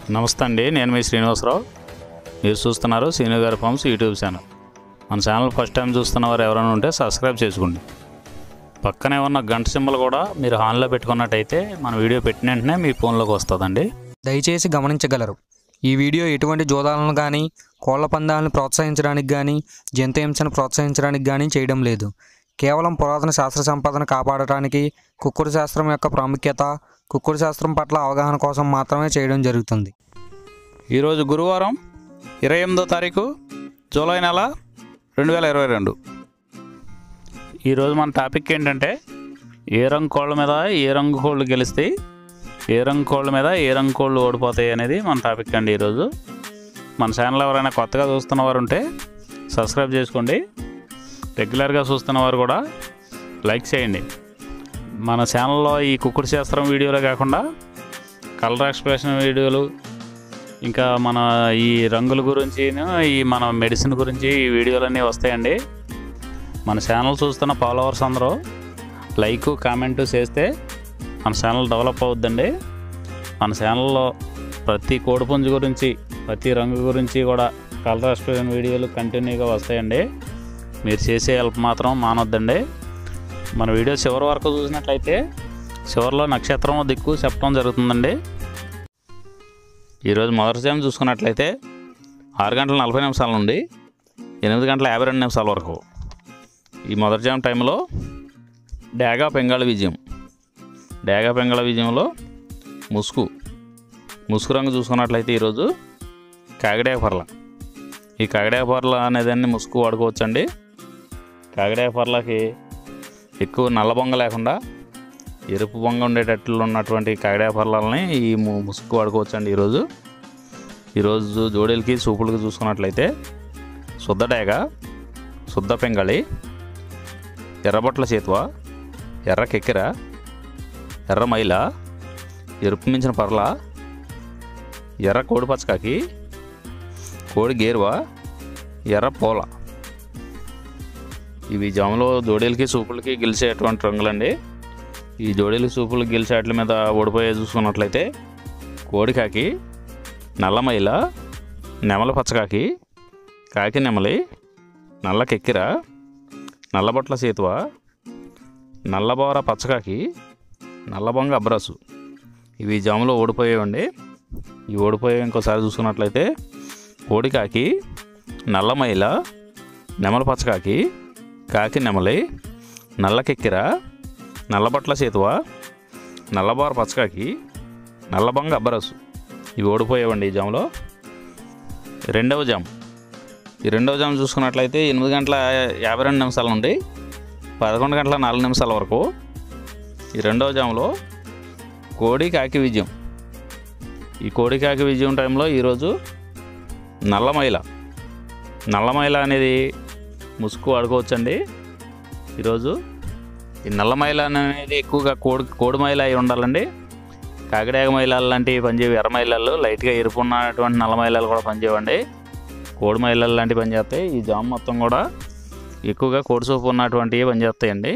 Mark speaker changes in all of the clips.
Speaker 1: నమస్తే అండి నేను మీ శ్రీనివాసరావు మీరు చూస్తున్నారు శ్రీను గారి ఫార్మ్స్ యూట్యూబ్ ఛానల్ మన ఛానల్ ఫస్ట్ టైం చూస్తున్న వారు ఎవరైనా ఉంటే సబ్స్క్రైబ్ చేసుకోండి పక్కనే ఉన్న గంట సింబల్ కూడా మీరు ఆన్లో పెట్టుకున్నట్టయితే మన వీడియో పెట్టిన వెంటనే మీ ఫోన్లోకి వస్తుందండి
Speaker 2: దయచేసి గమనించగలరు ఈ వీడియో ఎటువంటి జోదాలను కానీ కోళ్ల పందాలను ప్రోత్సహించడానికి కానీ జంతు హింసను ప్రోత్సహించడానికి కానీ చేయడం లేదు కేవలం పురాతన శాస్త్ర సంపదను కాపాడటానికి కుక్కుడు శాస్త్రం యొక్క ప్రాముఖ్యత కుక్కుడు శాస్త్రం పట్ల అవగాహన కోసం మాత్రమే చేయడం జరుగుతుంది
Speaker 1: ఈరోజు గురువారం ఇరవై ఎనిమిదో తారీఖు జూలై నెల రెండు వేల ఇరవై రెండు ఈరోజు మన టాపిక్ ఏంటంటే ఏ రంగు కోళ్ళ మీద ఏ రంగు కోళ్ళు గెలుస్తాయి ఏ రంగు కోళ్ళ మీద ఏ రంగు కోళ్ళు ఓడిపోతాయి అనేది మన టాపిక్ అండి ఈరోజు మన ఛానల్ ఎవరైనా కొత్తగా చూస్తున్న వారు ఉంటే సబ్స్క్రైబ్ చేసుకోండి రెగ్యులర్గా చూస్తున్న వారు కూడా లైక్ చేయండి మన ఛానల్లో ఈ కుక్కుడు శాస్త్రం వీడియోలే కాకుండా కలర్ ఎక్స్ప్రెషన్ వీడియోలు ఇంకా మన ఈ రంగుల గురించి ఈ మన మెడిసిన్ గురించి ఈ వీడియోలన్నీ వస్తాయండి మన ఛానల్ చూస్తున్న ఫాలోవర్స్ అందరూ లైక్ కామెంట్ చేస్తే మన ఛానల్ డెవలప్ అవుద్దండి మన ఛానల్లో ప్రతి కోడిపుంజు గురించి ప్రతి రంగు గురించి కూడా కలర్ ఎక్స్ప్రెషన్ వీడియోలు కంటిన్యూగా వస్తాయండి మీరు చేసే హెల్ప్ మాత్రం మానొద్దండి మన వీడియో చివరి వరకు చూసినట్లయితే చివరిలో నక్షత్రం దిక్కు చెప్పడం జరుగుతుందండి ఈరోజు మొదటి జామ్ చూసుకున్నట్లయితే ఆరు గంటల నలభై నిమిషాల నుండి ఎనిమిది గంటల యాభై రెండు నిమిషాల వరకు ఈ మొదటి జామ్ టైంలో డాగా పెంగాళ విజయం డాగా పెంగాళ విజయంలో ముసుగు ముసుగు రంగు చూసుకున్నట్లయితే ఈరోజు కాగడాయ పర్ల ఈ కాగడాయ పర్ల అనేదాన్ని ముసుగు వాడుకోవచ్చండి కాగడాయ పర్లకి ఎక్కువ నల్ల బొంగ లేకుండా ఎరుపు బొంగ ఉండేటట్లు ఉన్నటువంటి కాగడాయ పర్లని ఈ ము- ముసుగు వాడుకోవచ్చండి ఈరోజు ఈరోజు జోడీలకి సూపులకి చూసుకున్నట్లయితే శుద్ధ డేగ శుద్ధ పెంగళి ఎర్రబొట్ల చేతువ ఎర్ర కెక్కెర ఎర్ర మైల ఎరుపు మించిన పర్ల ఎర్ర కోడి పచ్చకాకి కోడి గేరువ ఎర్ర పోల ఇవి జాములో జోడీలకి సూపులకి గెలిచేటువంటి రంగులండి ఈ జోడీలు సూపులు గెలిచే వాటి మీద ఓడిపోయే చూసుకున్నట్లయితే కోడికాకి నల్లమైల నెమల పచ్చకాకి కాకి నెమలి నల్ల కెక్కిర నల్లబొట్ల సేతువ నల్లబోర పచ్చకాకి నల్లబొంగ అబ్రాసు ఇవి జాములో ఓడిపోయేవండి ఈ ఓడిపోయే ఇంకోసారి చూసుకున్నట్లయితే కోడికాకి నల్లమైల నెమల పచ్చకాకి కాకి నెమలి నల్ల కెక్కిర నల్లబట్ల సేతువ నల్లబార పచ్చకాకి నల్లబంగ అబ్బరసు ఇవి ఓడిపోయేవండి ఈ జామ్లో రెండవ జామ్ ఈ రెండవ జామ్ చూసుకున్నట్లయితే ఎనిమిది గంటల యాభై రెండు నిమిషాల నుండి పదకొండు గంటల నాలుగు నిమిషాల వరకు ఈ రెండవ జామ్లో కోడి కాకి విజయం ఈ కోడి కాకి విజయం టైంలో ఈరోజు నల్లమైల నల్లమైల అనేది ముసుగు వాడుకోవచ్చండి ఈరోజు ఈ నల్ల మైల అనేది ఎక్కువగా కోడి కోడి మైల అయి ఉండాలండి కాకిడాక మైలాలు లాంటివి పనిచేవి ఎర్ర మైలాలు లైట్గా ఎరుపు ఉన్నటువంటి నల్ల మైలాలు కూడా పనిచేయండి కోడి మైలాలు లాంటివి పనిచేస్తాయి ఈ జామ్ మొత్తం కూడా ఎక్కువగా కోడి సూపు ఉన్నటువంటివి పనిచేస్తాయండి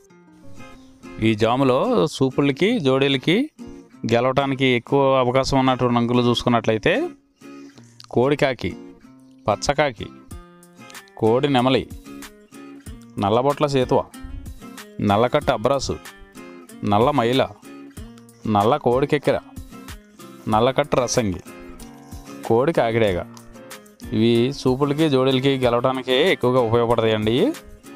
Speaker 1: ఈ జాములో సూపులకి జోడీలకి గెలవటానికి ఎక్కువ అవకాశం ఉన్నటువంటి రంగులు చూసుకున్నట్లయితే కోడికాకి పచ్చకాకి కోడి నెమలి నల్లబొట్ల సేతువ నల్లకట్ట అబ్రాసు నల్ల మైల నల్ల కోడి కెక్కెర నల్లకట్ట రసంగి కోడి కాకిడేగ ఇవి సూపులకి జోడీలకి గెలవడానికి ఎక్కువగా ఉపయోగపడతాయండి ఈ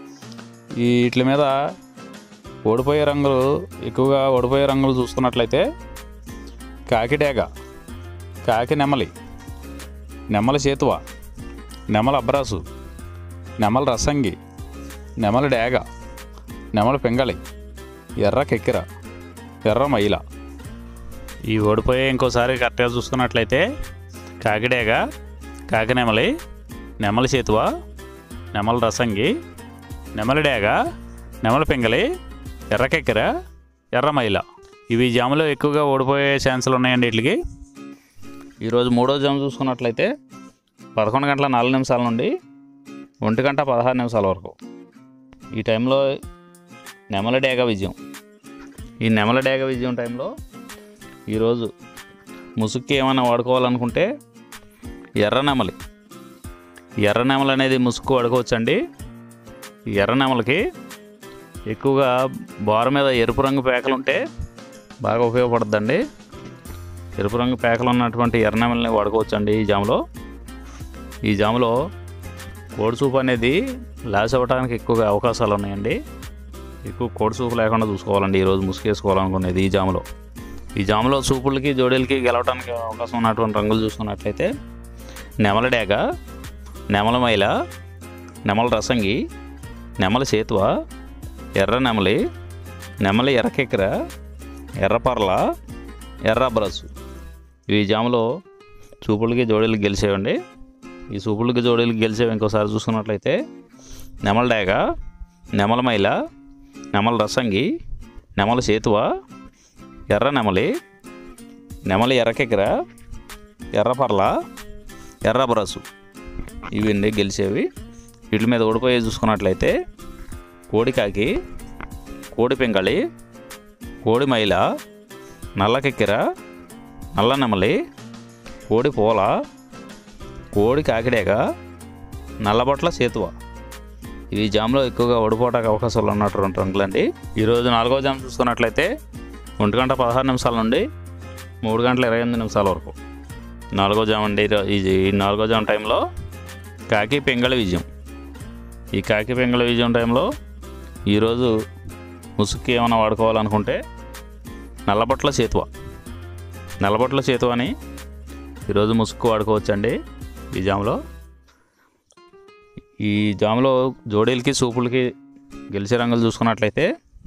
Speaker 1: వీటి మీద ఓడిపోయే రంగులు ఎక్కువగా ఓడిపోయే రంగులు చూసుకున్నట్లయితే కాకిడేగ కాకి నెమలి నెమల చేతువ నెమల అబ్రాసు నెమల రసంగి నెమల డేగ నెమల పెంగళి ఎర్ర కెక్కిర ఎర్ర మైల ఈ ఓడిపోయే ఇంకోసారి కరెక్ట్గా చూసుకున్నట్లయితే కాకిడేగ కాకి నెమలి నెమల చేతువ నెమల రసంగి నెమల డేగ నెమల పెంగలి ఎర్ర కెక్కిర ఎర్ర మైల ఇవి జాములో ఎక్కువగా ఓడిపోయే ఛాన్సులు ఉన్నాయండి వీటికి ఈరోజు మూడో జామ్ చూసుకున్నట్లయితే పదకొండు గంటల నాలుగు నిమిషాల నుండి ఒంటి గంట పదహారు నిమిషాల వరకు ఈ టైంలో నెమల డేగ విజయం ఈ నెమల డేగ విజయం టైంలో ఈరోజు ముసుగుకి ఏమైనా వాడుకోవాలనుకుంటే ఎర్ర నెమలి ఎర్ర నెమలి అనేది ముసుగు వాడుకోవచ్చండి ఈ ఎర్ర నెమలికి ఎక్కువగా బోర మీద ఎరుపు రంగు పేకలు ఉంటే బాగా ఉపయోగపడుతుందండి ఎరుపు రంగు పేకలు ఉన్నటువంటి ఎర్ర నెమలిని వాడుకోవచ్చండి ఈ జాములో ఈ జాములో కోడి సూప్ అనేది లాస్ అవ్వడానికి ఎక్కువగా అవకాశాలు ఉన్నాయండి ఎక్కువ కోడి సూపు లేకుండా చూసుకోవాలండి ఈరోజు ముసుగేసుకోవాలనుకునేది ఈ జాములో ఈ జాములో సూపులకి జోడీలకి గెలవడానికి అవకాశం ఉన్నటువంటి రంగులు చూసుకున్నట్లయితే నెమల డేగ నెమల మైల నెమల రసంగి నెమల సేతువ ఎర్ర నెమలి నెమలి ఎర్రకెక్కర ఎర్రపర్ల ఎర్ర బ్రస్ ఇవి జాములో చూపులకి జోడీలకి గెలిచేవండి ఈ చూపులకి జోడీలకి గెలిచేవి ఇంకోసారి చూసుకున్నట్లయితే నెమల డేగ నెమల మైల నెమల రసంగి నెమల సేతువ ఎర్ర నెమలి నెమలి ఎర్రకెక్కర ఎర్రపర్ల ఎర్ర బ్రసు ఇవండి గెలిచేవి వీటి మీద ఓడిపోయి చూసుకున్నట్లయితే కోడికాకి కోడి పెంగళి కోడి మైల నల్లకెక్కెర నల్ల నెమలి కోడి పూల కోడి కాకిడేగ నల్లబొట్ల సేతువ ఇవి జామ్లో ఎక్కువగా ఓడిపోవడానికి అవకాశాలు ఉన్నటువంటి రంగులండి ఈరోజు నాలుగో జామ్ చూసుకున్నట్లయితే ఒంటి గంట పదహారు నిమిషాల నుండి మూడు గంటల ఇరవై ఎనిమిది నిమిషాల వరకు నాలుగో జామ్ అండి ఈరో- ఈ ఈ నాలుగో జామ్ టైంలో కాకి పెంగళ విజయం ఈ కాకి పెంగళ విజయం టైంలో ఈరోజు ముసుగుకి ఏమైనా వాడుకోవాలనుకుంటే నల్లబొట్ల చేతువ నల్లబొట్ల చేతువ అని ఈరోజు ముసుగు వాడుకోవచ్చండి ఈ జామ్లో ఈ జామ్లో జోడీలకి సూపులకి గెలిచే రంగులు చూసుకున్నట్లయితే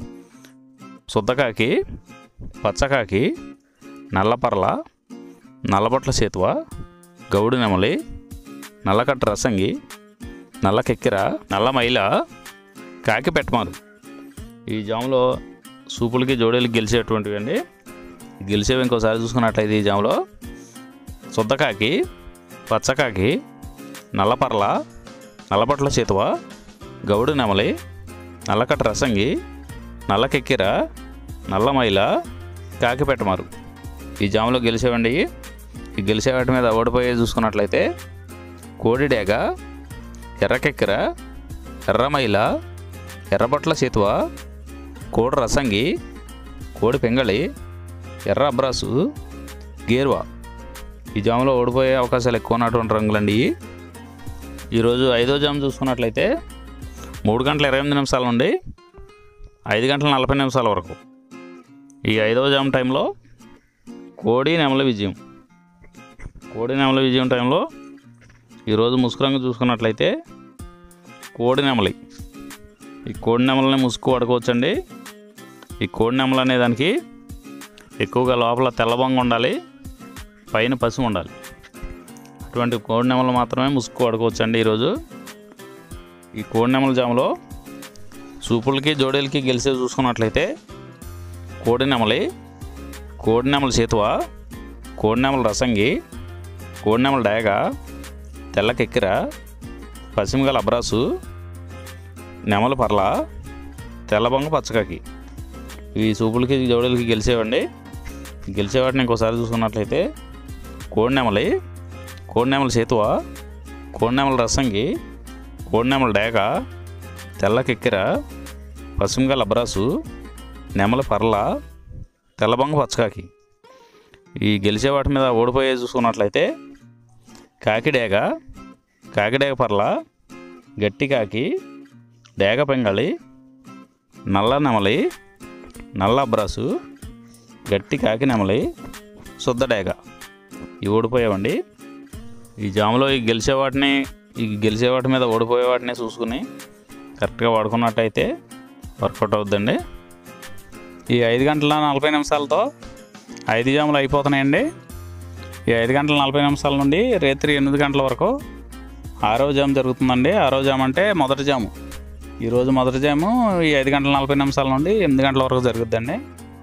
Speaker 1: శుద్ధకాకి పచ్చకాకి నల్లపర్ల నల్లబొట్ల సేతువ గౌడు నెమలి నల్లకట్ట రసంగి నల్ల కెక్కెర నల్ల మైల కాకి పెట్టమారు ఈ జాములో సూపులకి జోడీలకి గెలిచేటువంటివి అండి గెలిచేవి ఇంకోసారి చూసుకున్నట్లయితే ఈ జాములో శుద్ధకాకి పచ్చకాకి నల్లపర్ల నల్లబొట్ల చేతువ గౌడు నెమలి నల్లకట్ట రసంగి నల్ల కెక్కెర నల్ల మైల కాకి పెట్టమారు ఈ జాములో గెలిచేవండి ఈ గెలిచే వాటి మీద ఓడిపోయే చూసుకున్నట్లయితే కోడి డేగ ఎర్రకెక్కెర ఎర్రమైల ఎర్రబొట్ల చేతువ కోడి రసంగి కోడి పెంగళి ఎర్ర అబ్రాసు గేర్వా ఈ జాములో ఓడిపోయే అవకాశాలు ఎక్కువ ఉన్నటువంటి రంగులండి ఇవి. ఈరోజు ఐదో జాము చూసుకున్నట్లయితే మూడు గంటల ఇరవై ఎనిమిది నిమిషాల నుండి ఐదు గంటల నలభై నిమిషాల వరకు ఈ ఐదవ జాము టైంలో కోడి నెమల విజయం కోడి నెమల విజయం టైంలో ఈరోజు ముసుగు రంగు చూసుకున్నట్లయితే కోడి నెమలి ఈ కోడి నెమలని ముసుగు వాడుకోవచ్చండి ఈ కోడి నెమలు అనే దానికి ఎక్కువగా లోపల తెల్లబొంగ ఉండాలి పైన పసుపు ఉండాలి అటువంటి కోడి నెమలు మాత్రమే ముసుగు వాడుకోవచ్చండి ఈరోజు ఈ కోడి నెమల జాములో సూపులకి జోడీలకి గెలిచే చూసుకున్నట్లయితే కోడి నెమలి కోడి నెమల చేతువ కోడి నెమల రసంగి కోడి నెమల డేగ తెల్ల కెక్కిర పశ్చిమగల అబ్రాసు నెమల పర్ల తెల్లబొంగ పచ్చకాకి ఇవి సూపులకి జోడీలకి గెలిచేవండి గెలిచేవాటిని ఇంకోసారి చూసుకున్నట్లయితే కోడి నెమలి కోడి నెమల చేతువ కోడి నెమల రసంగి కోడి నెమల డేగ తెల్ల కెక్కిర పశ్చిమగల అబ్రాసు నెమల పర్ల తెల్లబొంగ పచ్చకాకి ఈ గెలిచే వాటి మీద ఓడిపోయే చూసుకున్నట్లయితే కాకిడేగ కాకిడేగ పర్ల గట్టి కాకి డేగ పెంగళి నల్ల నెమలి నల్ల అబ్రాసు గట్టి కాకి నెమలి శుద్ధ డేగ ఇవి ఓడిపోయావండి ఈ జాములో ఈ గెలిచే వాటిని ఈ గెలిచే వాటి మీద ఓడిపోయే వాటిని చూసుకుని కరెక్ట్గా వాడుకున్నట్టయితే వర్కౌట్ అవుద్దండి ఈ ఐదు గంటల నలభై నిమిషాలతో ఐదు జాములు అయిపోతున్నాయండి ఈ ఐదు గంటల నలభై నిమిషాల నుండి రాత్రి ఎనిమిది గంటల వరకు ఆరో జాము జరుగుతుందండి ఆరో జాము అంటే మొదటి జాము ఈరోజు మొదటి జాము ఈ ఐదు గంటల నలభై నిమిషాల నుండి ఎనిమిది గంటల వరకు జరుగుద్దండి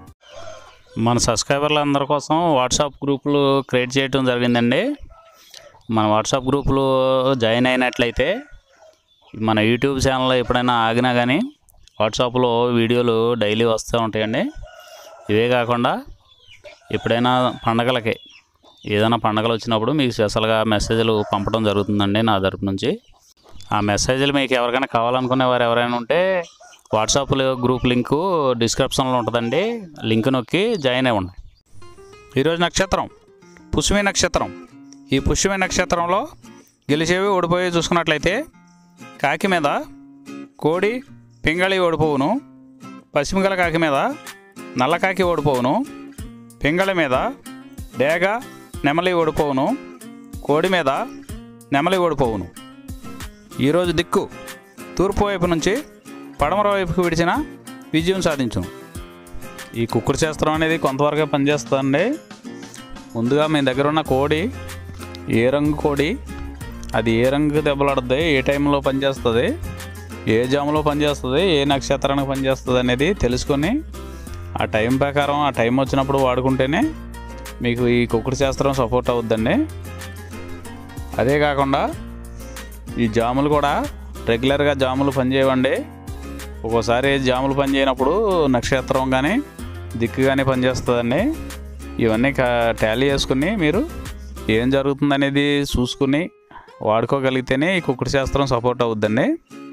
Speaker 1: మన సబ్స్క్రైబర్ల అందరి కోసం వాట్సాప్ గ్రూపులు క్రియేట్ చేయడం జరిగిందండి మన వాట్సాప్ గ్రూపులు జాయిన్ అయినట్లయితే మన యూట్యూబ్ ఛానల్ ఎప్పుడైనా ఆగినా కానీ వాట్సాప్లో వీడియోలు డైలీ వస్తూ ఉంటాయండి ఇవే కాకుండా ఎప్పుడైనా పండగలకి ఏదైనా పండగలు వచ్చినప్పుడు మీకు స్పెషల్గా మెసేజ్లు పంపడం జరుగుతుందండి నా తరపు నుంచి ఆ మెసేజ్లు మీకు ఎవరికైనా కావాలనుకునే వారు ఎవరైనా ఉంటే వాట్సాప్లో గ్రూప్ లింకు డిస్క్రిప్షన్లో ఉంటుందండి లింక్ నొక్కి జాయిన్ అవ్వండి ఈరోజు నక్షత్రం పుష్మి నక్షత్రం ఈ పుష్మి నక్షత్రంలో గెలిచేవి ఓడిపోయి చూసుకున్నట్లయితే కాకి మీద కోడి పింగళి ఓడిపోవును పశ్చిమగల కాకి మీద నల్ల కాకి ఓడిపోవును పింగళి మీద డేగ నెమలి ఓడిపోవును కోడి మీద నెమలి ఓడిపోవును ఈరోజు దిక్కు తూర్పు వైపు నుంచి పడమర వైపుకు విడిచిన విజయం సాధించును ఈ కుక్కుడు శాస్త్రం అనేది కొంతవరకే పనిచేస్తుందండి ముందుగా మీ దగ్గర ఉన్న కోడి ఏ రంగు కోడి అది ఏ రంగు దెబ్బలాడుతుంది ఏ టైంలో పనిచేస్తుంది ఏ జాములో పనిచేస్తుంది ఏ నక్షత్రానికి పనిచేస్తుంది అనేది తెలుసుకొని ఆ టైం ప్రకారం ఆ టైం వచ్చినప్పుడు వాడుకుంటేనే మీకు ఈ కుక్కుడు శాస్త్రం సపోర్ట్ అవుద్దండి అదే కాకుండా ఈ జాములు కూడా రెగ్యులర్గా జాములు పనిచేయవండి ఒక్కోసారి జాములు పనిచేయనప్పుడు నక్షత్రం కానీ దిక్కు కానీ పనిచేస్తుందండి ఇవన్నీ టాలీ చేసుకుని మీరు ఏం జరుగుతుందనేది చూసుకుని వాడుకోగలిగితేనే ఈ కుక్కుడు శాస్త్రం సపోర్ట్ అవుద్దండి